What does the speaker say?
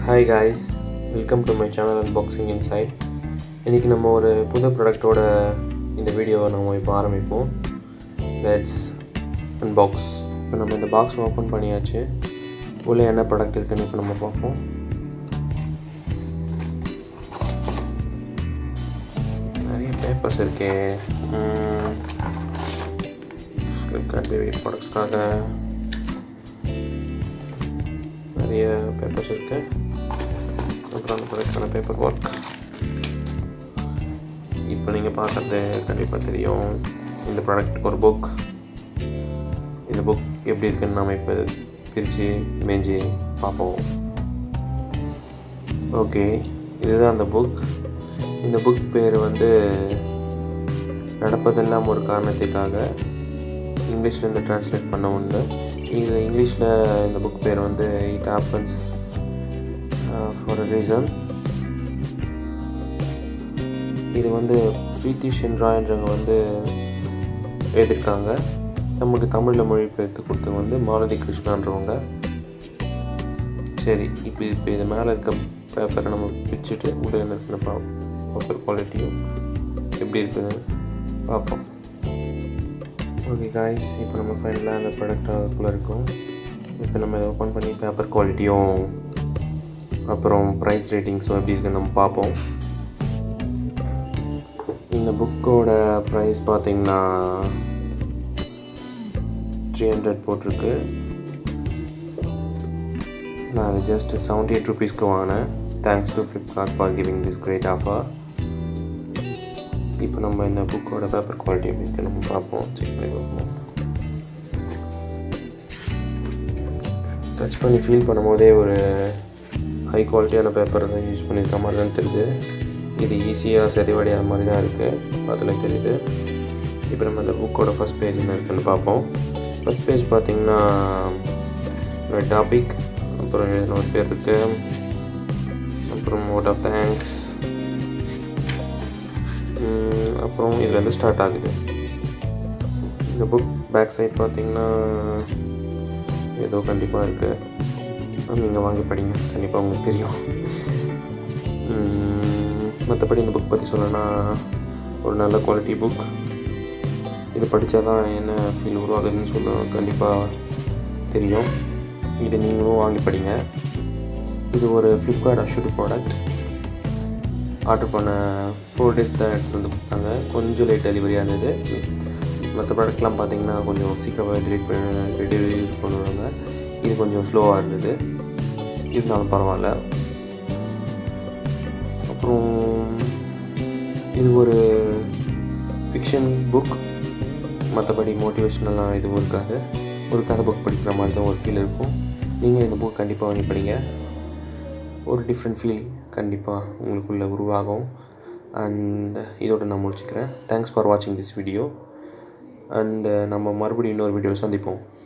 hi guys welcome to my channel unboxing insight இன்றைக்கி நம்ம ஒரு புது ப்ராடக்டோட இந்த வீடியோவை நம்ம இப்போ ஆரம்பிப்போம் லெட்ஸ் அன்பாக்ஸ் இப்போ நம்ம இந்த பாக்ஸ் ஓப்பன் பண்ணியாச்சு உள்ளே என்ன ப்ராடக்ட் இருக்குன்னு இப்போ நம்ம பார்ப்போம் நிறைய பேப்பர்ஸ் இருக்கே ஃப்ளிப்கார்ட் பேபி ப்ராடக்ட்ஸ்க்காக நிறைய பேப்பர்ஸ் இருக்கு அப்புறம் அந்த ப்ராடக்டான பேப்பர் ஒர்க் இப்போ நீங்கள் பார்க்குறது கண்டிப்பாக தெரியும் இந்த ப்ராடக்ட் ஒரு புக் இந்த புக் எப்படி இருக்குன்னு நாம் இப்போ பிரித்து மேய்ஞ்சி பார்ப்போம் ஓகே இதுதான் அந்த புக் இந்த புக் பேர் வந்து நடப்பதெல்லாம் ஒரு காரணத்துக்காக இங்கிலீஷ்லேருந்து ட்ரான்ஸ்லேட் பண்ண உண்டு இது இங்கிலீஷில் இந்த புக் பேர் வந்து it happens for a reason இது வந்து பிரீத்தி ஷென்ரான்றவங்க வந்து எழுதியிருக்காங்க நமக்கு தமிழில் மொழிபெயர்த்து கொடுத்தவங்க வந்து மாலதி கிருஷ்ணான்றவங்க சரி இப்போ இப்போ இது மேலே இருக்க பேப்பரை நம்ம பிச்சுட்டு உள்ள இருக்கிற பேப்பர் குவாலிட்டியும் எப்படி இருக்குதுன்னு பார்ப்போம் ஓகே காய்ஸ் இப்போ நம்ம ஃபைனலாக அந்த ப்ராடக்ட் அதுக்குள்ளே இருக்கோம் இப்போ நம்ம இதை ஓப்பன் பண்ணி பேப்பர் குவாலிட்டியும் அப்புறம் ப்ரைஸ் ரேட்டிங்ஸும் எப்படி இருக்குன்னு நம்ம பார்ப்போம் இந்த புக்கோட ப்ரைஸ் பார்த்தீங்கன்னா த்ரீ ஹண்ட்ரட் போட்டிருக்கு நான் அது ஜஸ்ட் செவன்ட்டி எயிட் ருபீஸ்க்கு வாங்கினேன் thanks to Flipkart for giving this great offer இப்போ நம்ம இந்த புக்கோட பேப்பர் குவாலிட்டி எப்படி இருக்கு நம்ம பார்ப்போம் செக் பண்ணி பார்ப்போம் டச் பண்ணி ஃபீல் பண்ணும்போதே ஒரு ஹை குவாலிட்டியான பேப்பர் தான் யூஸ் பண்ணியிருக்க மாதிரி தான் தெரியுது இது ஈஸியாக செதிவடையாத மாதிரி தான் இருக்குது அதில் தெரியுது இப்போ நம்ம இந்த புக்கோட ஃபஸ்ட் பேஜ் என்ன இருக்குன்னு பார்ப்போம் ஃபஸ்ட் பேஜ் பார்த்திங்கன்னா டாபிக் அப்புறம் எழுதின ஒரு பேர் இருக்குது அப்புறம் ஓட் ஆஃப் தேங்க்ஸ் அப்புறம் இதுலேருந்து ஸ்டார்ட் ஆகுது இந்த புக் பேக் சைட் பார்த்தீங்கன்னா ஏதோ கண்டிப்பாக இருக்குது நீங்கள் வாங்கி படிங்க கண்டிப்பாக உங்களுக்கு தெரியும் மற்றபடி இந்த புக் பற்றி சொல்லணும்னா ஒரு நல்ல குவாலிட்டி புக் இது படித்தா தான் என்ன ஃபீல் உருவாகுதுன்னு சொல்ல கண்டிப்பாக தெரியும் இது நீங்களும் வாங்கி படிங்க இது ஒரு ஃப்ளிப்கார்ட் அஷ்யூட் ப்ராடக்ட் ஆர்டர் பண்ண ஃபோர் டேஸ் தான் எடுத்துகிட்டு வந்து கொடுத்தாங்க கொஞ்சம் லேட் டெலிவரி ஆனது மற்ற ப்ராடக்ட்லாம் பார்த்தீங்கன்னா கொஞ்சம் சீக்கிரமாக டெலிவரி பண்ண டெலிவரி பண்ணுவாங்க இது கொஞ்சம் ஸ்லோவாக இருந்தது இருந்தாலும் பரவாயில்ல அப்புறம் இது ஒரு ஃபிக்ஷன் புக் மற்றபடி மோட்டிவேஷ்னலாக எதுவும் இருக்காது ஒரு கதை புக் படிக்கிற மாதிரி தான் ஒரு ஃபீல் இருக்கும் நீங்கள் இந்த புக் கண்டிப்பாக வாங்கி படிங்க ஒரு டிஃப்ரெண்ட் ஃபீல் கண்டிப்பாக உங்களுக்குள்ளே உருவாகும் அண்ட் இதோட நான் முடிச்சுக்கிறேன் தேங்க்ஸ் ஃபார் வாட்சிங் திஸ் வீடியோ அண்டு நம்ம மறுபடியும் இன்னொரு வீடியோவில் சந்திப்போம்